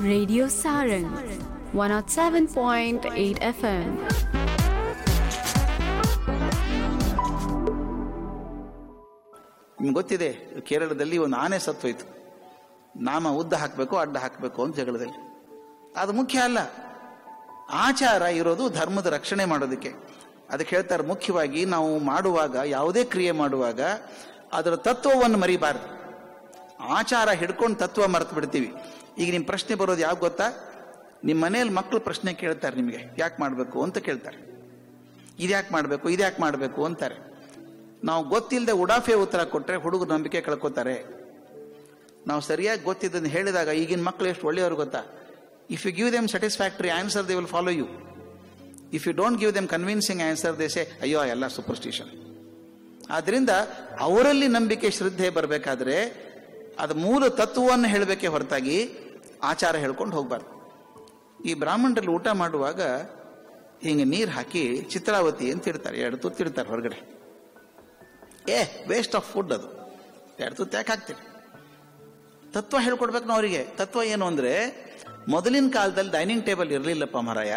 Radio Sarang 107.8 FM. ನಿಮ್ಗೆ ಗೊತ್ತಿದೆ ಕೇರಳದಲ್ಲಿ ಒಂದು ಆನೆ ಸತ್ತೋಯ್ತು ನಾಮ ಉದ್ದ ಹಾಕಬೇಕು ಅಡ್ಡ ಹಾಕಬೇಕು ಅಂತ ಜಗಳದಲ್ಲಿ ಅದು ಮುಖ್ಯ ಅಲ್ಲ ಆಚಾರ ಇರೋದು ಧರ್ಮದ ರಕ್ಷಣೆ ಮಾಡೋದಕ್ಕೆ ಅದಕ್ಕೆ ಹೇಳ್ತಾರೆ ಮುಖ್ಯವಾಗಿ ನಾವು ಮಾಡುವಾಗ ಯಾವುದೇ ಕ್ರಿಯೆ ಮಾಡುವಾಗ ಅದರ ತತ್ವವನ್ನು ಮರಿಬಾರ್ದು ಆಚಾರ ಹಿಡ್ಕೊಂಡು ತತ್ವ ಮರೆತು ಬಿಡ್ತೀವಿ ಈಗ ನಿಮ್ಮ ಪ್ರಶ್ನೆ ಬರೋದು ಯಾವ ಗೊತ್ತಾ ನಿಮ್ಮ ಮನೆಯಲ್ಲಿ ಮಕ್ಕಳು ಪ್ರಶ್ನೆ ಕೇಳ್ತಾರೆ ನಿಮಗೆ ಯಾಕೆ ಮಾಡಬೇಕು ಅಂತ ಕೇಳ್ತಾರೆ ಇದ್ಯಾಕೆ ಮಾಡಬೇಕು ಇದ್ಯಾಕೆ ಮಾಡಬೇಕು ಅಂತಾರೆ ನಾವು ಗೊತ್ತಿಲ್ಲದೆ ಉಡಾಫೆ ಉತ್ತರ ಕೊಟ್ಟರೆ ಹುಡುಗರು ನಂಬಿಕೆ ಕಳ್ಕೊತಾರೆ ನಾವು ಸರಿಯಾಗಿ ಗೊತ್ತಿದ್ದನ್ನು ಹೇಳಿದಾಗ ಈಗಿನ ಮಕ್ಕಳು ಎಷ್ಟು ಒಳ್ಳೆಯವರು ಗೊತ್ತಾ if you give them satisfactory answer they will follow you if you don't give them convincing answer they say ಅಯ್ಯೋ ಎಲ್ಲ ಸೂಪರ್ಸ್ಟಿಷನ್ ಆದ್ರಿಂದ ಅವರಲ್ಲಿ ನಂಬಿಕೆ ಶ್ರದ್ಧೆ ಬರಬೇಕಾದ್ರೆ ಅದು ಮೂಲ ತತ್ವವನ್ನು ಹೇಳಬೇಕೆ ಹೊರತಾಗಿ ಆಚಾರ ಹೇಳ್ಕೊಂಡು ಹೋಗ್ಬಾರ್ದು ಈ ಬ್ರಾಹ್ಮಣರಲ್ಲಿ ಊಟ ಮಾಡುವಾಗ ಹಿಂಗೆ ನೀರು ಹಾಕಿ ಚಿತ್ರಾವತಿ ಅಂತ ಇಡ್ತಾರೆ ಎರಡು ತುತ್ತು ಇಡ್ತಾರೆ ಹೊರಗಡೆ ಏ ವೇಸ್ಟ್ ಆಫ್ ಫುಡ್ ಅದು ಎರಡು ತುತ್ತು ಯಾಕೆ ಹಾಕ್ತೀರಿ ತತ್ವ ಹೇಳ್ಕೊಡ್ಬೇಕು ನಾವು ಅವರಿಗೆ ತತ್ವ ಏನು ಅಂದ್ರೆ ಮೊದಲಿನ ಕಾಲದಲ್ಲಿ ಡೈನಿಂಗ್ ಟೇಬಲ್ ಇರಲಿಲ್ಲಪ್ಪ ಮಹಾರಾಯ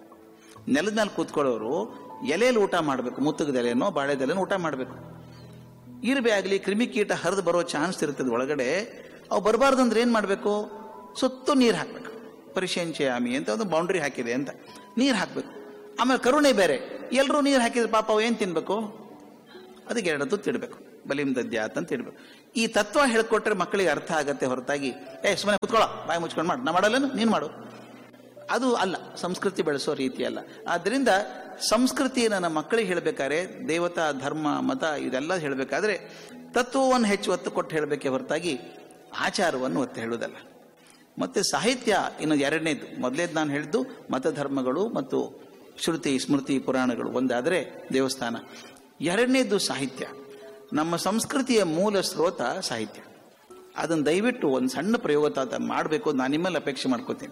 ನೆಲದ ಮೇಲೆ ಕೂತ್ಕೊಳ್ಳೋರು ಎಲೆಯಲ್ಲಿ ಊಟ ಮಾಡಬೇಕು ಮುತ್ತಗದ ಎಲೆನೋ ಬಾಳೆದೆಲೆನೋ ಊಟ ಮಾಡಬೇಕು ಇರುವೆ ಆಗಲಿ ಕ್ರಿಮಿಕೀಟ ಹರಿದು ಬರೋ ಚಾನ್ಸ್ ಇರ್ತದೆ ಒಳಗಡೆ ಅವು ಬರಬಾರ್ದು ಅಂದ್ರೆ ಏನು ಮಾಡಬೇಕು ಸುತ್ತು ನೀರು ಹಾಕಬೇಕು ಪರಿಶಂಚಯಾಮಿ ಅಂತ ಒಂದು ಬೌಂಡ್ರಿ ಹಾಕಿದೆ ಅಂತ ನೀರು ಹಾಕಬೇಕು ಆಮೇಲೆ ಕರುಣೆ ಬೇರೆ ಎಲ್ಲರೂ ನೀರು ಹಾಕಿದ್ರೆ ಪಾಪ ಅವು ಏನು ತಿನ್ಬೇಕು ಅದಕ್ಕೆ ಎರಡು ತುತ್ತು ಇಡಬೇಕು ಬಲಿಂ ದದ್ಯಾತ್ ಅಂತ ಇಡಬೇಕು ಈ ತತ್ವ ಹೇಳ್ಕೊಟ್ರೆ ಮಕ್ಕಳಿಗೆ ಅರ್ಥ ಆಗತ್ತೆ ಹೊರತಾಗಿ ಏ ಸುಮ್ಮನೆ ಕುತ್ಕೊಳ್ಳೋ ಬಾಯಿ ಮುಚ್ಕೊಂಡು ಮಾಡು ನಾ ಮಾಡಲ್ಲ ನೀನು ಮಾಡು ಅದು ಅಲ್ಲ ಸಂಸ್ಕೃತಿ ಬೆಳೆಸೋ ರೀತಿ ಅಲ್ಲ ಆದ್ದರಿಂದ ಸಂಸ್ಕೃತಿ ನನ್ನ ಮಕ್ಕಳಿಗೆ ಹೇಳಬೇಕಾದ್ರೆ ದೇವತಾ ಧರ್ಮ ಮತ ಇದೆಲ್ಲ ಹೇಳಬೇಕಾದ್ರೆ ತತ್ವವನ್ನು ಹೆಚ್ಚು ಒತ್ತು ಕೊಟ್ಟು ಹೇಳಬೇಕೆ ಹೊರತಾಗಿ ಆಚಾರವನ್ನು ಒತ್ತು ಹೇಳುವುದಲ್ಲ ಮತ್ತೆ ಸಾಹಿತ್ಯ ಇನ್ನು ಎರಡನೇದು ಮೊದಲೇದು ನಾನು ಹೇಳಿದ್ದು ಮತಧರ್ಮಗಳು ಮತ್ತು ಶ್ರುತಿ ಸ್ಮೃತಿ ಪುರಾಣಗಳು ಒಂದಾದರೆ ದೇವಸ್ಥಾನ ಎರಡನೇದು ಸಾಹಿತ್ಯ ನಮ್ಮ ಸಂಸ್ಕೃತಿಯ ಮೂಲ ಸ್ರೋತ ಸಾಹಿತ್ಯ ಅದನ್ನು ದಯವಿಟ್ಟು ಒಂದು ಸಣ್ಣ ಪ್ರಯೋಗ ತಾತ ಮಾಡಬೇಕು ನಾನು ನಿಮ್ಮಲ್ಲಿ ಅಪೇಕ್ಷೆ ಮಾಡ್ಕೋತೀನಿ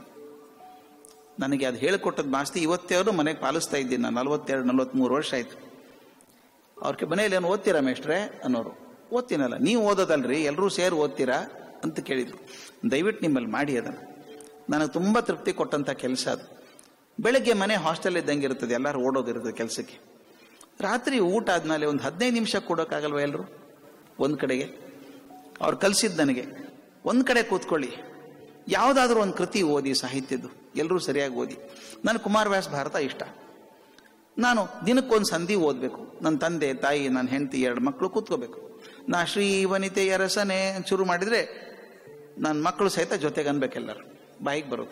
ನನಗೆ ಅದು ಹೇಳಿಕೊಟ್ಟದ್ದು ಮಾಸ್ತಿ ಇವತ್ತೇವರು ಮನೆಗೆ ಪಾಲಿಸ್ತಾ ಇದ್ದೀನಿ ನಾನು ನಲವತ್ತೆರಡು ನಲವತ್ತ್ಮೂರು ವರ್ಷ ಆಯ್ತು ಅವ್ರಿಗೆ ಮನೇಲಿ ಏನು ಓದ್ತೀರಾ ಮೇಷ್ಟ್ರೆ ಅನ್ನೋರು ಓದ್ತೀನಲ್ಲ ನೀವು ಓದೋದಲ್ರಿ ಎಲ್ಲರೂ ಸೇರಿ ಓದ್ತೀರಾ ಅಂತ ಕೇಳಿದ್ರು ದಯವಿಟ್ಟು ನಿಮ್ಮಲ್ಲಿ ಮಾಡಿ ಅದನ್ನು ನನಗೆ ತುಂಬ ತೃಪ್ತಿ ಕೊಟ್ಟಂಥ ಕೆಲಸ ಅದು ಬೆಳಗ್ಗೆ ಮನೆ ಹಾಸ್ಟೆಲ್ ಇದ್ದಂಗೆ ಇರ್ತದೆ ಎಲ್ಲರೂ ಓಡೋದಿರ್ತದೆ ಕೆಲಸಕ್ಕೆ ರಾತ್ರಿ ಊಟ ಆದ್ಮೇಲೆ ಒಂದು ಹದಿನೈದು ನಿಮಿಷ ಕೊಡೋಕ್ಕಾಗಲ್ವ ಎಲ್ಲರೂ ಒಂದು ಕಡೆಗೆ ಅವ್ರು ಕಲಿಸಿದ್ದು ನನಗೆ ಒಂದು ಕಡೆ ಕೂತ್ಕೊಳ್ಳಿ ಯಾವುದಾದ್ರೂ ಒಂದು ಕೃತಿ ಓದಿ ಸಾಹಿತ್ಯದ್ದು ಎಲ್ಲರೂ ಸರಿಯಾಗಿ ಓದಿ ನನಗೆ ಕುಮಾರವ್ಯಾಸ ಭಾರತ ಇಷ್ಟ ನಾನು ದಿನಕ್ಕೊಂದು ಸಂಧಿ ಓದಬೇಕು ನನ್ನ ತಂದೆ ತಾಯಿ ನನ್ನ ಹೆಂಡತಿ ಎರಡು ಮಕ್ಕಳು ಕೂತ್ಕೋಬೇಕು ನಾ ಶ್ರೀ ವನಿತೆಯ ರಸನೆ ಶುರು ಮಾಡಿದರೆ ನನ್ನ ಮಕ್ಕಳು ಸಹಿತ ಜೊತೆಗೆ ಅನ್ಬೇಕೆಲ್ಲರು ಬಾಯಿಗೆ ಬರೋದು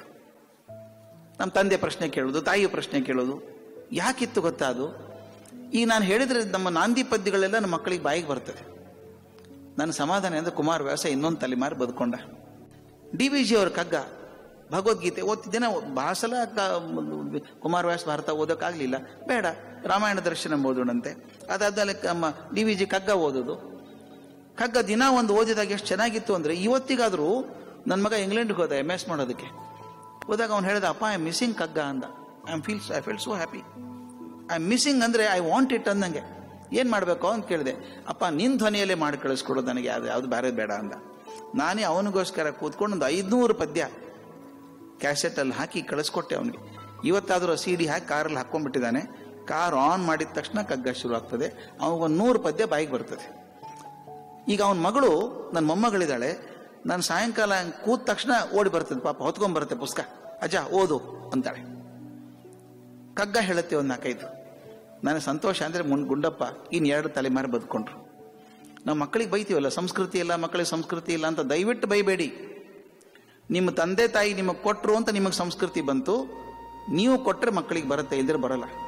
ನಮ್ಮ ತಂದೆ ಪ್ರಶ್ನೆ ಕೇಳೋದು ತಾಯಿಯ ಪ್ರಶ್ನೆ ಕೇಳೋದು ಯಾಕಿತ್ತು ಗೊತ್ತಾ ಅದು ಈಗ ನಾನು ಹೇಳಿದ್ರೆ ನಮ್ಮ ನಾಂದಿ ಪದ್ಯಗಳೆಲ್ಲ ನಮ್ಮ ಮಕ್ಕಳಿಗೆ ಬಾಯಿಗೆ ಬರ್ತದೆ ನನ್ನ ಸಮಾಧಾನ ಅಂದರೆ ಕುಮಾರವ್ಯಾಸ ಇನ್ನೊಂದು ತಲೆಮಾರು ಬದುಕೊಂಡ ಡಿ ವಿ ಜಿ ಅವ್ರ ಕಗ್ಗ ಭಗವದ್ಗೀತೆ ಓದ್ತಿದ್ದೇನೆ ಬಹಳ ಸಲ ಕ- ಕುಮಾರವ್ಯಾಸ ಭಾರತ ಓದೋಕ್ಕಾಗಲಿಲ್ಲ ಬೇಡ ರಾಮಾಯಣ ದರ್ಶನ ಓದೋಣಂತೆ ಅದಾದ್ಮೇಲೆ ನಮ್ಮ ಡಿ ವಿ ಜಿ ಕಗ್ಗ ಓದೋದು ಕಗ್ಗ ದಿನ ಒಂದು ಓದಿದಾಗ ಎಷ್ಟು ಚೆನ್ನಾಗಿತ್ತು ಅಂದರೆ ಇವತ್ತಿಗಾದರೂ ನನ್ನ ಮಗ ಇಂಗ್ಲೆಂಡ್ಗೆ ಹೋದ ಎಮ್ ಎಸ್ ಮಾಡೋದಕ್ಕೆ ಹೋದಾಗ ಅವ್ನು ಹೇಳಿದ ಅಪ್ಪ ಐ ಮಿಸ್ಸಿಂಗ್ ಕಗ್ಗ ಅಂದ I am feels I feel so happy I missing ಅಂದರೆ ಐ ವಾಂಟ್ ಇಟ್ ಅಂದಂಗೆ ಏನು ಮಾಡಬೇಕು ಅಂತ ಕೇಳಿದೆ ಅಪ್ಪ ನಿನ್ನ ಧ್ವನಿಯಲ್ಲೇ ಮಾಡಿ ಕಳಿಸ್ಕೊಡು ನನಗೆ ಯಾವ್ದು ಯಾವ್ದು ಬೇರೆ ಬೇಡ ಅಂದ ನಾನೇ ಅವನಿಗೋಸ್ಕರ ಕೂತ್ಕೊಂಡು ಒಂದು ಐದುನೂರು ಪದ್ಯ ಕ್ಯಾಸೆಟಲ್ಲಿ ಹಾಕಿ ಕಳಿಸ್ಕೊಟ್ಟೆ ಅವನಿಗೆ ಇವತ್ತಾದರೂ ಸಿ ಡಿ ಹಾಕಿ ಕಾರಲ್ಲಿ ಹಾಕ್ಕೊಂಡ್ಬಿಟ್ಟಿದ್ದಾನೆ ಕಾರ್ ಆನ್ ಮಾಡಿದ ತಕ್ಷಣ ಕಗ್ಗ ಶುರು ಆಗ್ತದೆ ಒಂದು ನೂರು ಪದ್ಯ ಬಾಯಿಗೆ ಬರ್ತದೆ ಈಗ ಅವನ ಮಗಳು ನನ್ನ ಮೊಮ್ಮಗಳಿದ್ದಾಳೆ ನಾನು ಸಾಯಂಕಾಲ ಹಂಗ್ ಕೂತ ತಕ್ಷಣ ಓಡಿ ಬರ್ತದೆ ಪಾಪ ಹೊತ್ಕೊಂಡ್ ಬರುತ್ತೆ ಪುಸ್ತಕ ಅಜ್ಜ ಓದು ಅಂತಾಳೆ ಕಗ್ಗ ಹೇಳುತ್ತೆ ಒಂದು ನಾಲ್ಕೈದು ನನಗೆ ಸಂತೋಷ ಅಂದರೆ ಮುನ್ ಗುಂಡಪ್ಪ ಇನ್ನು ಎರಡು ತಲೆಮಾರು ಬದುಕೊಂಡ್ರು ನಾವು ಮಕ್ಕಳಿಗೆ ಬೈತೀವಲ್ಲ ಸಂಸ್ಕೃತಿ ಇಲ್ಲ ಮಕ್ಕಳಿಗೆ ಸಂಸ್ಕೃತಿ ಇಲ್ಲ ಅಂತ ದಯವಿಟ್ಟು ಬೈಬೇಡಿ ನಿಮ್ಮ ತಂದೆ ತಾಯಿ ನಿಮಗೆ ಕೊಟ್ಟರು ಅಂತ ನಿಮಗೆ ಸಂಸ್ಕೃತಿ ಬಂತು ನೀವು ಕೊಟ್ಟರೆ ಮಕ್ಕಳಿಗೆ ಬರುತ್ತೆ ಇಲ್ದ್ರೆ ಬರಲ್ಲ